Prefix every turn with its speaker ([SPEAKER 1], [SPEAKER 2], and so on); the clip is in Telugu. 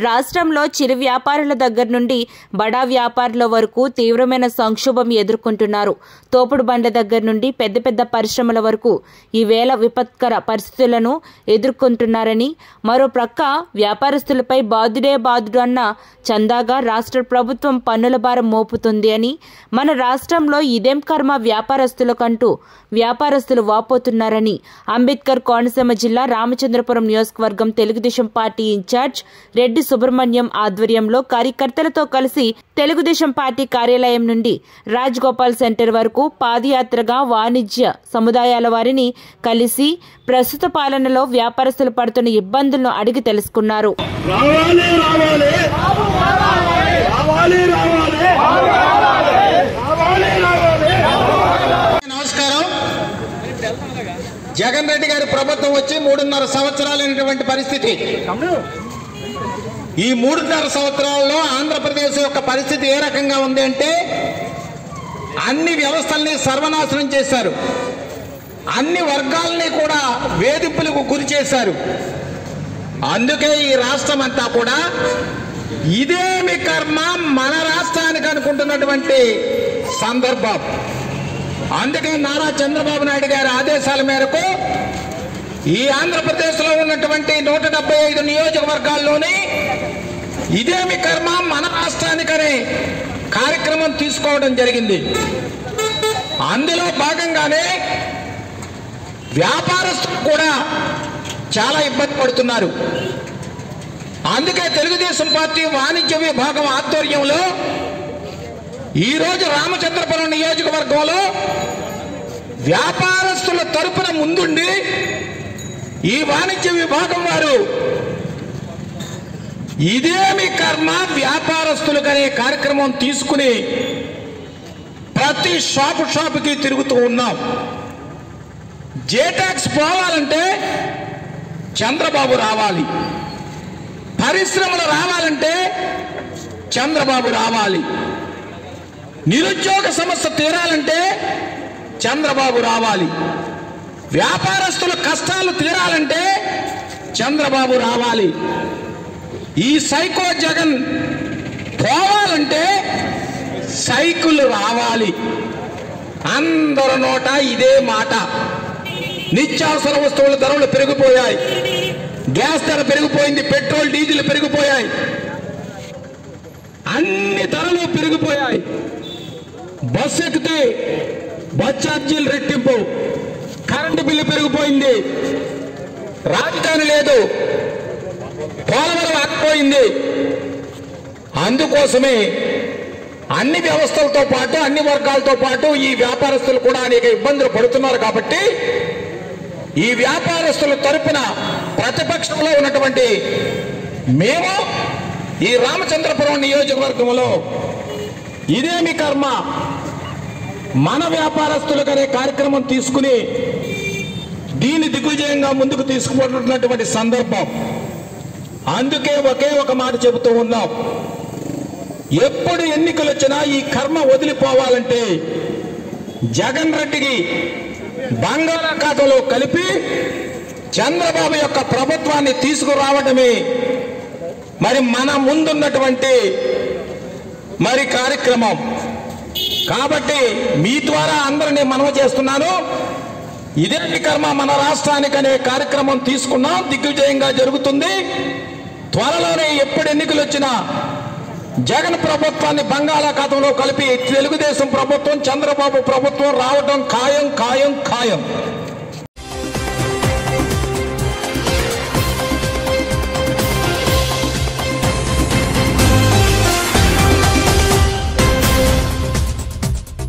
[SPEAKER 1] రాష్ట్రంలో చిరు వ్యాపారుల దగ్గర నుండి బడా వ్యాపారుల వరకు తీవ్రమైన సంక్షోభం ఎదుర్కొంటున్నారు తోపుడు బండ్ల దగ్గర నుండి పెద్ద పెద్ద పరిశ్రమల వరకు ఈవేళ విపత్కర పరిస్థితులను ఎదుర్కొంటున్నారని మరో ప్రక్క వ్యాపారస్తులపై బాధుడే బాధుడు అన్న చందాగా రాష్ట్ర ప్రభుత్వం పన్నుల భారం మోపుతుంది అని మన రాష్ట్రంలో ఇదేం కర్మ వ్యాపారస్తులకంటూ వ్యాపారస్తులు వాపోతున్నారని అంబేద్కర్ కోనసీమ జిల్లా రామచంద్రపురం నియోజకవర్గం తెలుగుదేశం పార్టీ ఇన్ఛార్జ్ రెడ్డి సుబ్రహ్మణ్యం ఆధ్వర్యంలో కార్యకర్తలతో కలిసి తెలుగుదేశం పార్టీ కార్యాలయం నుండి రాజ్ గోపాల్ సెంటర్ వరకు పాదయాత్రగా వాణిజ్య సముదాయాల వారిని కలిసి ప్రస్తుత పాలనలో వ్యాపారస్తులు పడుతున్న ఇబ్బందులను అడిగి తెలుసుకున్నారు
[SPEAKER 2] రావాలి రావాలి రావాలి రావాలి రావాలి రావాలి
[SPEAKER 3] నమస్కారం జగన్ రెడ్డి గారి ప్రభుత్వం వచ్చి మూడున్నర సంవత్సరాలైనటువంటి పరిస్థితి ఈ మూడున్నర సంవత్సరాల్లో ఆంధ్రప్రదేశ్ యొక్క పరిస్థితి ఏ రకంగా ఉంది అంటే అన్ని వ్యవస్థల్ని సర్వనాశనం చేశారు అన్ని వర్గాల్ని కూడా వేధింపులకు గురి చేశారు అందుకే ఈ రాష్ట్రం అంతా కూడా ఇదేమి కర్మ మన రాష్ట్రానికి అనుకుంటున్నటువంటి సందర్భం అందుకే నారా చంద్రబాబు నాయుడు గారి ఆదేశాల మేరకు ఈ ఆంధ్రప్రదేశ్లో ఉన్నటువంటి నూట డెబ్బై ఐదు నియోజకవర్గాల్లోని ఇదేమి కర్మ మన రాష్ట్రానికనే కార్యక్రమం తీసుకోవడం జరిగింది అందులో భాగంగానే వ్యాపారస్తులు కూడా చాలా ఇబ్బంది పడుతున్నారు అందుకే తెలుగుదేశం పార్టీ వాణిజ్య విభాగం ఆధ్వర్యంలో ఈరోజు రామచంద్రపురం నియోజకవర్గంలో వ్యాపారస్తుల తరపున ముందుండి ఈ వాణిజ్య విభాగం వారు ఇదేమి కర్మ వ్యాపారస్తులకు అనే కార్యక్రమం తీసుకుని ప్రతి షాపు షాపుకి తిరుగుతూ ఉన్నాం జేటాక్స్ పోవాలంటే చంద్రబాబు రావాలి పరిశ్రమలు రావాలంటే చంద్రబాబు రావాలి నిరుద్యోగ సమస్య తీరాలంటే చంద్రబాబు రావాలి వ్యాపారస్తుల కష్టాలు తీరాలంటే చంద్రబాబు రావాలి ఈ సైకో జగన్ పోవాలంటే సైకిల్ రావాలి అందరి నోట ఇదే మాట నిత్యావసర వస్తువుల ధరలు పెరిగిపోయాయి గ్యాస్ ధర పెరిగిపోయింది పెట్రోల్ డీజిల్ పెరిగిపోయాయి అన్ని ధరలు పెరిగిపోయాయి బస్ ఎక్కితే బస్ ఛార్జీలు రెట్టింపు కరెంటు బిల్లు పెరిగిపోయింది రాజధాని లేదు పోలవరం ఆగిపోయింది అందుకోసమే అన్ని వ్యవస్థలతో పాటు అన్ని వర్గాలతో పాటు ఈ వ్యాపారస్తులు కూడా అనేక ఇబ్బందులు పడుతున్నారు కాబట్టి ఈ వ్యాపారస్తుల తరపున ప్రతిపక్షంలో ఉన్నటువంటి మేము ఈ రామచంద్రపురం నియోజకవర్గంలో ఇదేమి కర్మ మన వ్యాపారస్తులకు అనే కార్యక్రమం తీసుకుని దీన్ని దిగ్విజయంగా ముందుకు తీసుకుపోతున్నటువంటి సందర్భం అందుకే ఒకే ఒక మాట చెబుతూ ఉన్నాం ఎప్పుడు ఎన్నికలు వచ్చినా ఈ కర్మ వదిలిపోవాలంటే జగన్ రెడ్డికి బంగాళాఖాతంలో కలిపి చంద్రబాబు యొక్క ప్రభుత్వాన్ని తీసుకురావడమే మరి మన ముందున్నటువంటి మరి కార్యక్రమం కాబట్టి మీ ద్వారా అందరినీ మనవి చేస్తున్నాను ఇదే కర్మ మన రాష్ట్రానికి అనే కార్యక్రమం తీసుకున్నాం దిగ్విజయంగా జరుగుతుంది త్వరలోనే ఎప్పుడు ఎన్నికలు వచ్చినా జగన్ ప్రభుత్వాన్ని బంగాళాఖాతంలో కలిపి తెలుగుదేశం ప్రభుత్వం చంద్రబాబు ప్రభుత్వం రావడం ఖాయం ఖాయం ఖాయం